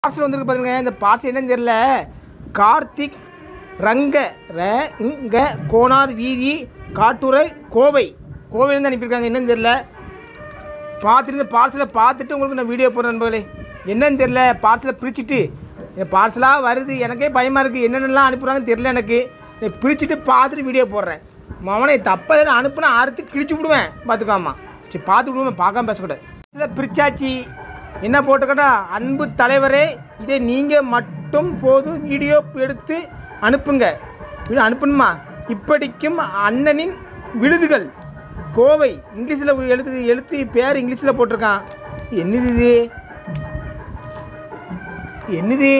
parcel வந்திருக்கு பாருங்க இந்த பார்சல் என்னன்னு தெரியல கார்த்திக் ரங்க ர இங்க கோனார் வீதி காட்டுரை கோவை கோவையிலேருந்து அனுப்பியிருக்காங்க என்னன்னு தெரியல பார்த்துட்டு இந்த பார்சலை பார்த்துட்டு உங்களுக்கு நான் வீடியோ போடுறேன் நண்பர்களே என்னன்னு தெரியல பார்சலை பிரிச்சுட்டு இந்த பார்சலாக வருது எனக்கே பயமாக இருக்குது என்னென்னலாம் அனுப்புகிறாங்கன்னு தெரியல எனக்கு இதை பிரிச்சுட்டு பார்த்துட்டு வீடியோ போடுறேன் மவனை தப்பா எதுவும் அனுப்புனா அறுத்து கிழிச்சு விடுவேன் பார்த்துக்காமா சரி பார்த்து விடுவேன் பார்க்காம பேசக்கூடாது இதில் பிரிச்சாச்சு என்ன போட்டுக்கட்டா அன்பு தலைவரே இதை நீங்கள் மட்டும் போது வீடியோ எடுத்து அனுப்புங்க வீடியோ அனுப்பணுமா இப்படிக்கும் அண்ணனின் விடுதுகள் கோவை இங்கிலீஷில் எழுத்து எழுத்து பேர் இங்கிலீஷில் போட்டிருக்கான் என்னது இது என்னது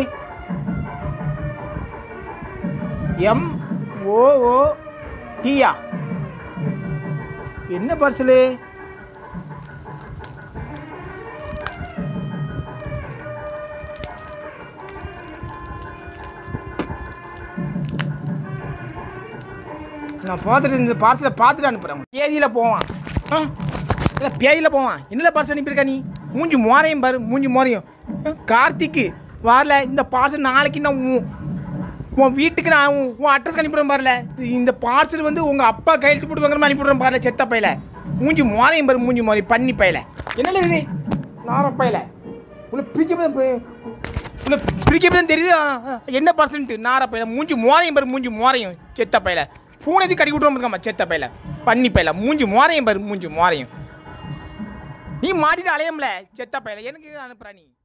எம் ஓ ஓ டியா என்ன பார்சலு நான் பார்த்துட்டு இந்த பார்சலை பார்த்துட்டு அனுப்புகிறேன் பேதியில் போவான் ஆ இல்லை பேதியில் போவான் என்னல பார்சல் அனுப்பியிருக்கா நீ மூஞ்சி மோரையும் பாரு மூஞ்சி மோரையும் ஆ, கார்த்திக்கு வரல இந்த பார்சல் நாளைக்கு நான் உன் உன் வீட்டுக்கு நான் உன் உன் அட்ரஸ் அனுப்பிடுறேன் பாருல இந்த பார்சல் வந்து உங்கள் அப்பா கையெழுத்து போட்டு வாங்குற மாதிரி அனுப்பிடுறேன் பாருல செத்த பையில மூஞ்சி மோரையும் பாரு மூஞ்சி மோரி பண்ணி பையில என்னல இது நார பையில உன்னை பிரிக்க உன்னை பிரிக்க தெரியுது ஆ, ஆ, என்ன பார்சல்ன்ட்டு நார பையில மூஞ்சி மோரையும் பாரு மூஞ்சி மோரையும் செத்த பையில பூனைக்கு கட்டி விட்டுருவோம் இருக்காமா செத்த பையில பண்ணி பையில மூஞ்சி மோரையும் பாரு மூஞ்சி மோரையும் நீ மாட்டிட்டு அலையம்ல செத்த பையில எனக்கு அனுப்புறா நீ